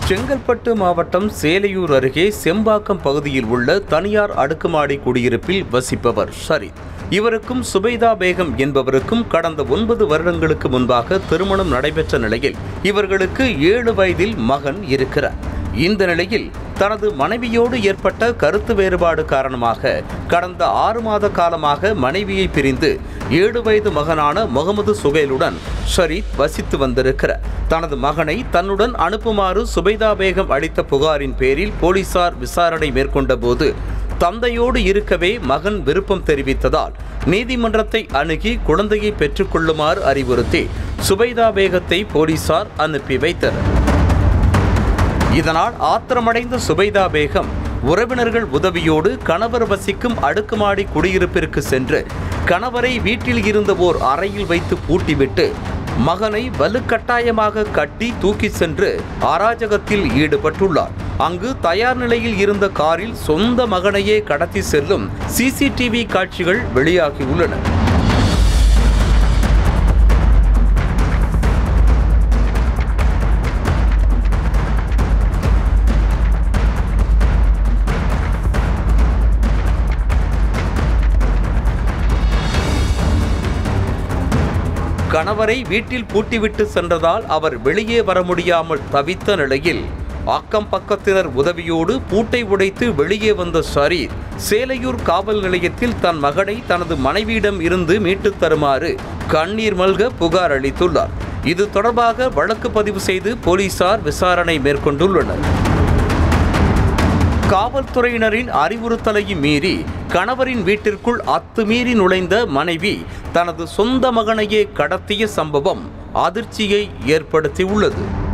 செங்கல்பட்டு மாவட்டம் சேலையூர் அருகே செம்பாக்கம் பகுதியில் உள்ள தனியார் அடுக்குமாடி குடியிருப்பில் வசிப்பவர் ஷரீத் இவருக்கும் சுபைதா பேகம் என்பவருக்கும் கடந்த ஒன்பது வருடங்களுக்கு முன்பாக திருமணம் நடைபெற்ற நிலையில் இவர்களுக்கு ஏழு வயதில் மகன் இருக்கிறார் இந்த நிலையில் தனது மனைவியோடு ஏற்பட்ட கருத்து வேறுபாடு காரணமாக கடந்த ஆறு மாத காலமாக மனைவியை பிரிந்து ஏழு வயது மகனான முகமது சுகைலுடன் ஷரீத் வசித்து வந்திருக்கிறார் தனது மகனை தன்னுடன் அனுப்புமாறு சுபைதா பேகம் அளித்த புகாரின் பேரில் போலீசார் விசாரணை மேற்கொண்ட போது தந்தையோடு இருக்கவே மகன் விருப்பம் தெரிவித்ததால் நீதிமன்றத்தை அணுகி குழந்தையை பெற்றுக்கொள்ளுமாறு அறிவுறுத்தி சுபைதா பேகத்தை போலீசார் அனுப்பி வைத்தனர் இதனால் ஆத்திரமடைந்த சுபைதா பேகம் உறவினர்கள் உதவியோடு கணவர் வசிக்கும் அடுக்குமாடி குடியிருப்பிற்கு சென்று கணவரை வீட்டில் இருந்த ஓர் அறையில் வைத்து பூட்டிவிட்டு மகனை வலுக்கட்டாயமாக கட்டி தூக்கி சென்று அராஜகத்தில் ஈடுபட்டுள்ளார் அங்கு தயார் நிலையில் இருந்த காரில் சொந்த மகனையே கடத்தி செல்லும் சிசிடிவி காட்சிகள் வெளியாகியுள்ளன கணவரை வீட்டில் பூட்டிவிட்டு சென்றதால் அவர் வெளியே வர முடியாமல் தவித்த நிலையில் அக்கம் பக்கத்தினர் உதவியோடு பூட்டை உடைத்து வெளியே வந்த ஷரீர் சேலையூர் காவல் நிலையத்தில் தன் மகனை தனது மனைவியிடம் இருந்து மீட்டுத் தருமாறு கண்ணீர் மல்க புகார் அளித்துள்ளார் இது தொடர்பாக வழக்கு பதிவு செய்து போலீசார் விசாரணை மேற்கொண்டுள்ளனர் காவல்துறையினரின் அறிவுறுத்தலையும் மீறி கணவரின் வீட்டிற்குள் அத்துமீறி நுழைந்த மனைவி தனது சொந்த மகனையே கடத்திய சம்பவம் அதிர்ச்சியை ஏற்படுத்தியுள்ளது